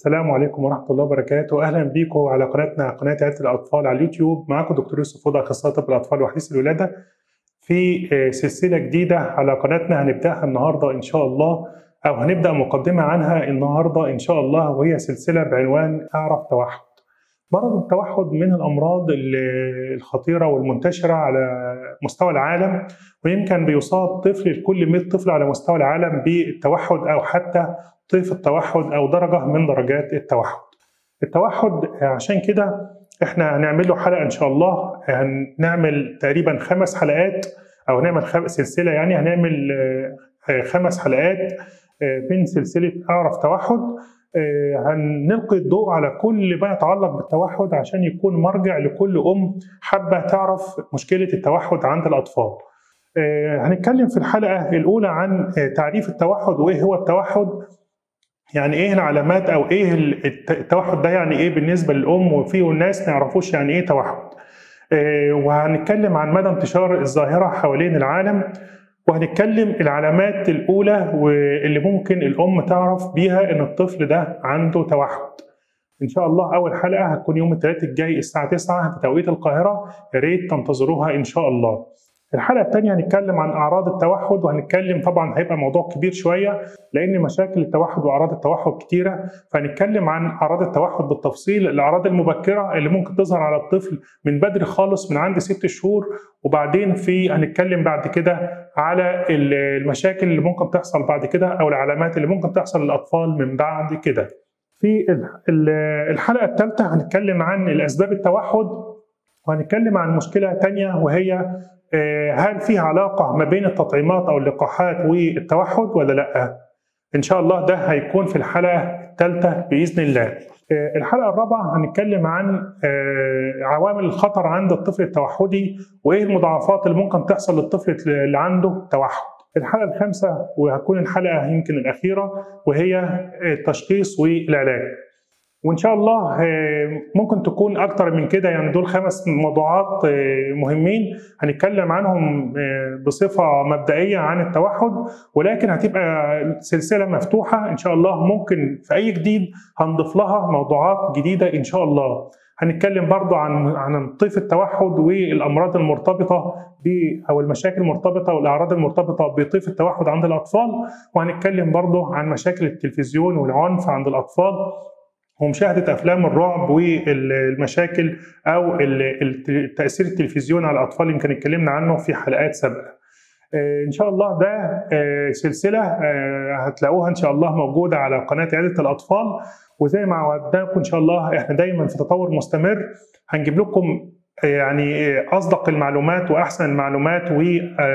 السلام عليكم ورحمة الله وبركاته، أهلا بيكم على قناتنا قناة عيادة الأطفال على اليوتيوب، معاكم دكتور يوسف فوضى أخصائي طب الأطفال وحديث الولادة في سلسلة جديدة على قناتنا هنبدأها النهاردة إن شاء الله أو هنبدأ مقدمة عنها النهاردة إن شاء الله وهي سلسلة بعنوان أعرف توحد. مرض التوحد من الأمراض الخطيرة والمنتشرة على مستوى العالم ويمكن بيصاب طفل لكل 100 طفل على مستوى العالم بالتوحد أو حتى طيف التوحد او درجه من درجات التوحد. التوحد عشان كده احنا هنعمل له حلقه ان شاء الله هنعمل تقريبا خمس حلقات او هنعمل سلسله يعني هنعمل خمس حلقات من سلسله اعرف توحد هنلقي الضوء على كل ما يتعلق بالتوحد عشان يكون مرجع لكل ام حابه تعرف مشكله التوحد عند الاطفال. هنتكلم في الحلقه الاولى عن تعريف التوحد وايه هو التوحد يعني ايه العلامات او ايه التوحد ده يعني ايه بالنسبه للام وفي الناس ما يعرفوش يعني ايه توحد وهنتكلم عن مدى انتشار الظاهره حوالين العالم وهنتكلم العلامات الاولى واللي ممكن الام تعرف بيها ان الطفل ده عنده توحد ان شاء الله اول حلقه هتكون يوم الثلاثاء الجاي الساعه 9 بتوقيت القاهره يا ريت تنتظروها ان شاء الله الحلقه الثانيه هنتكلم عن اعراض التوحد وهنتكلم طبعا هيبقى موضوع كبير شويه لان مشاكل التوحد واعراض التوحد كتيره فهنتكلم عن اعراض التوحد بالتفصيل الاعراض المبكره اللي ممكن تظهر على الطفل من بدري خالص من عند ست شهور وبعدين في هنتكلم بعد كده على المشاكل اللي ممكن تحصل بعد كده او العلامات اللي ممكن تحصل للاطفال من بعد كده في الحلقه الثالثه هنتكلم عن الاسباب التوحد وهنتكلم عن مشكله تانية وهي هل في علاقة ما بين التطعيمات أو اللقاحات والتوحد ولا لأ؟ إن شاء الله ده هيكون في الحلقة الثالثة بإذن الله. الحلقة الرابعة هنتكلم عن عوامل الخطر عند الطفل التوحدي وإيه المضاعفات اللي ممكن تحصل للطفل اللي عنده توحد. الحلقة الخامسة وهتكون الحلقة يمكن الأخيرة وهي التشخيص والعلاج. وان شاء الله ممكن تكون اكتر من كده يعني دول خمس موضوعات مهمين هنتكلم عنهم بصفه مبدئيه عن التوحد ولكن هتبقى سلسله مفتوحه ان شاء الله ممكن في اي جديد هنضيف لها موضوعات جديده ان شاء الله هنتكلم برضو عن عن طيف التوحد والامراض المرتبطه ب او المشاكل المرتبطه والاعراض المرتبطه بطيف التوحد عند الاطفال وهنتكلم برضو عن مشاكل التلفزيون والعنف عند الاطفال ومشاهدة أفلام الرعب والمشاكل أو تأثير التلفزيون على الأطفال يمكن اتكلمنا عنه في حلقات سابقة. إن شاء الله ده سلسلة هتلاقوها إن شاء الله موجودة على قناة عيادة الأطفال وزي ما وعدناكم إن شاء الله إحنا دايما في تطور مستمر هنجيب لكم يعني أصدق المعلومات وأحسن المعلومات و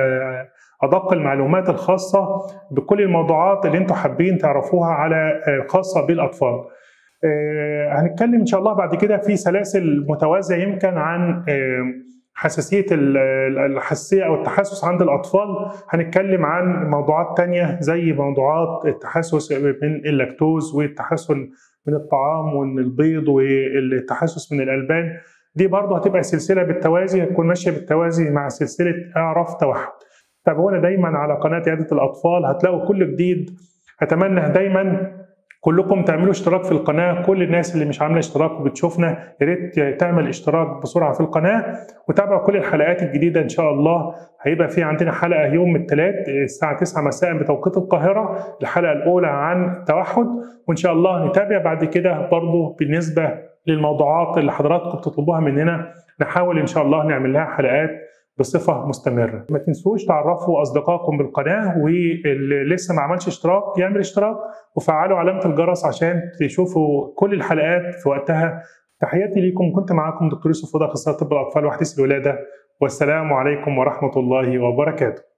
ادق المعلومات الخاصه بكل الموضوعات اللي انتم حابين تعرفوها على خاصه بالاطفال. آه هنتكلم ان شاء الله بعد كده في سلاسل متوازيه يمكن عن آه حساسيه الحساسيه او التحسس عند الاطفال هنتكلم عن موضوعات تانية زي موضوعات التحسس من اللاكتوز والتحسن من الطعام ومن البيض والتحسس من الالبان دي برضه هتبقى سلسله بالتوازي هتكون ماشيه بالتوازي مع سلسله اعرف توحد تابعونا دايما على قناه عياده الاطفال هتلاقوا كل جديد اتمنى دايما كلكم تعملوا اشتراك في القناه كل الناس اللي مش عامله اشتراك وبتشوفنا يا ريت تعمل اشتراك بسرعه في القناه وتابعوا كل الحلقات الجديده ان شاء الله هيبقى في عندنا حلقه يوم الثلاث الساعه 9 مساء بتوقيت القاهره الحلقه الاولى عن التوحد وان شاء الله نتابع بعد كده برضو بالنسبه للموضوعات اللي حضراتكم بتطلبوها مننا نحاول ان شاء الله نعمل لها حلقات بصفه مستمره ما تنسوش تعرفوا اصدقائكم بالقناه واللي لسه ما عملش اشتراك يعمل اشتراك وفعلوا علامه الجرس عشان تشوفوا كل الحلقات في وقتها تحياتي ليكم كنت معاكم دكتور يوسف فضل اخصائي طب الاطفال وحديث الولاده والسلام عليكم ورحمه الله وبركاته